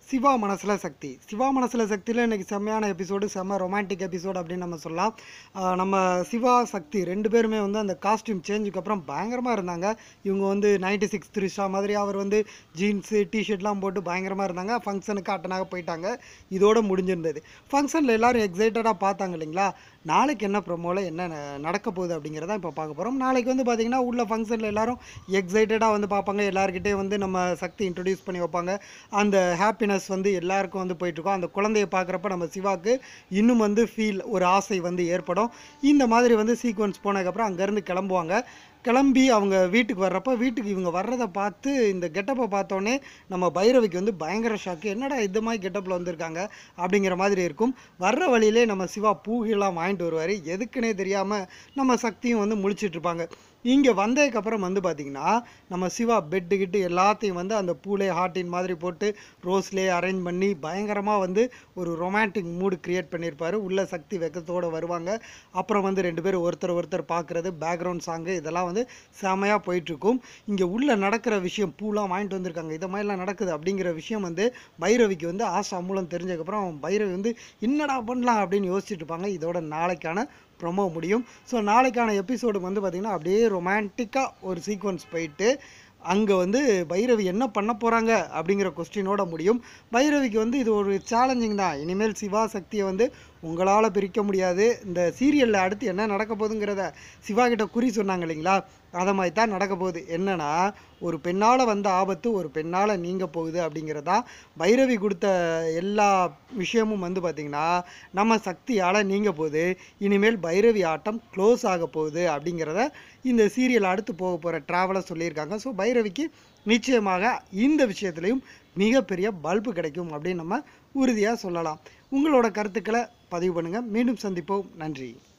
சிவா மனசில் சக்தி சிவா மனசில் சக்தியில் இன்றைக்கி செம்மையான எபிசோடு செம்ம ரொமான்டிக் எபிசோடு அப்படின்னு நம்ம சொல்லலாம் ஆஹ் நம்ம சிவா சக்தி ரெண்டு பேருமே வந்து அந்த காஸ்டியூம் சேஞ்சுக்கு அப்புறம் பயங்கரமாக இருந்தாங்க இவங்க வந்து நைன்டி சிக்ஸ் த்ரிஷா மாதிரி அவர் வந்து ஜீன்ஸு டிஷர்ட்லாம் போட்டு பயங்கரமாக இருந்தாங்க ஃபங்க்ஷனுக்கு அட்டனாக போயிட்டாங்க இதோட முடிஞ்சிருந்தது ஃபங்க்ஷனில் எல்லாரும் எக்ஸைட்டடாக பார்த்தாங்க இல்லைங்களா நாளைக்கு என்ன ப்ரொமோவில் என்ன ந- நடக்க போகுது அப்படிங்கிறத இப்போ பார்க்க போகிறோம் நாளைக்கு வந்து பார்த்திங்கன்னா உள்ள ஃபங்க்ஷனில் எல்லாரும் எக்ஸைட்டடாக வந்து பார்ப்பாங்க எல்லாருக்கிட்டே வந்து நம்ம சக்தி இன்ட்ரடியூஸ் பண்ணி வைப்பாங்க அந்த ஹாப்பினஸ் வந்து எல்லாருக்கும் வந்து போயிட்டுருக்கோம் அந்த குழந்தைய பார்க்குறப்ப நம்ம சிவாக்கு இன்னும் வந்து ஃபீல் ஒரு ஆசை வந்து ஏற்படும் இந்த மாதிரி வந்து சீக்வன்ஸ் போனதுக்கப்புறம் அங்கேருந்து கிளம்புவாங்க கிளம்பி அவங்க வீட்டுக்கு வர்றப்ப வீட்டுக்கு இவங்க வர்றதை பார்த்து இந்த கெட்டப்பை பார்த்தோன்னே நம்ம பைரவிக்கு வந்து பயங்கர ஷாக்கு என்னடா இது மாதிரி கெட்டப்பில் வந்திருக்காங்க அப்படிங்கிற மாதிரி இருக்கும் வர்ற வழியிலே நம்ம சிவா பூகெல்லாம் வாங்கிட்டு வருவார் எதுக்குன்னே தெரியாமல் நம்ம சக்தியும் வந்து முழிச்சிட்டு இருப்பாங்க இங்கே வந்ததுக்கப்புறம் வந்து பார்த்திங்கன்னா நம்ம சிவா பெட்டு கிட்டு எல்லாத்தையும் வந்து அந்த பூலே ஹார்ட்டின் மாதிரி போட்டு ரோஸ்லேயே அரேஞ்ச் பண்ணி பயங்கரமாக வந்து ஒரு ரொமான்டிக் மூடு க்ரியேட் பண்ணியிருப்பார் உள்ள சக்தி வெக்கத்தோடு வருவாங்க அப்புறம் வந்து ரெண்டு பேரும் ஒருத்தர் ஒருத்தர் பார்க்குறது பேக்ரவுண்ட் சாங்கு இதெல்லாம் வந்து செமையாக போயிட்டுருக்கும் இங்கே உள்ள நடக்கிற விஷயம் பூலாம் வாங்கிட்டு வந்திருக்காங்க இதை மாதிரிலாம் நடக்குது அப்படிங்கிற விஷயம் வந்து பைரவிக்கு வந்து ஆசை அம்மூலம் தெரிஞ்சதுக்கப்புறம் பைரவி வந்து என்னடா பண்ணலாம் அப்படின்னு யோசிச்சுட்டு இருப்பாங்க இதோட நாளைக்கான ப்ரொமோ முடியும் ஸோ நாளைக்கான எபிசோடு வந்து பார்த்திங்கன்னா அப்படியே ரொமான்டிக்காக ஒரு சீக்வன்ஸ் போயிட்டு அங்கே வந்து பைரவி என்ன பண்ண போகிறாங்க அப்படிங்கிற கொஸ்டினோட முடியும் பைரவிக்கு வந்து இது ஒரு சேலஞ்சிங் தான் இனிமேல் சிவா சக்தியை வந்து உங்களால் பிரிக்க முடியாது இந்த சீரியலில் அடுத்து என்ன நடக்க போகுதுங்கிறத சிவா கிட்ட குறி சொன்னாங்க இல்லைங்களா அதை மாதிரி தான் நடக்க போகுது என்னன்னா ஒரு பெண்ணால் வந்த ஆபத்து ஒரு பெண்ணால் நீங்க போகுது அப்படிங்கிறதா பைரவி கொடுத்த எல்லா விஷயமும் வந்து பார்த்திங்கன்னா நம்ம சக்தியால் நீங்க போகுது இனிமேல் பைரவி ஆட்டம் க்ளோஸ் ஆக போகுது அப்படிங்கிறத இந்த சீரியல் அடுத்து போக போகிற ட்ராவலை சொல்லியிருக்காங்க ஸோ பைரவிக்கு நிச்சயமாக இந்த விஷயத்துலையும் மிகப்பெரிய பல்பு கிடைக்கும் அப்படின்னு நம்ம உறுதியாக சொல்லலாம் உங்களோட கருத்துக்களை பதிவு பண்ணுங்கள் மீண்டும் சந்திப்போம் நன்றி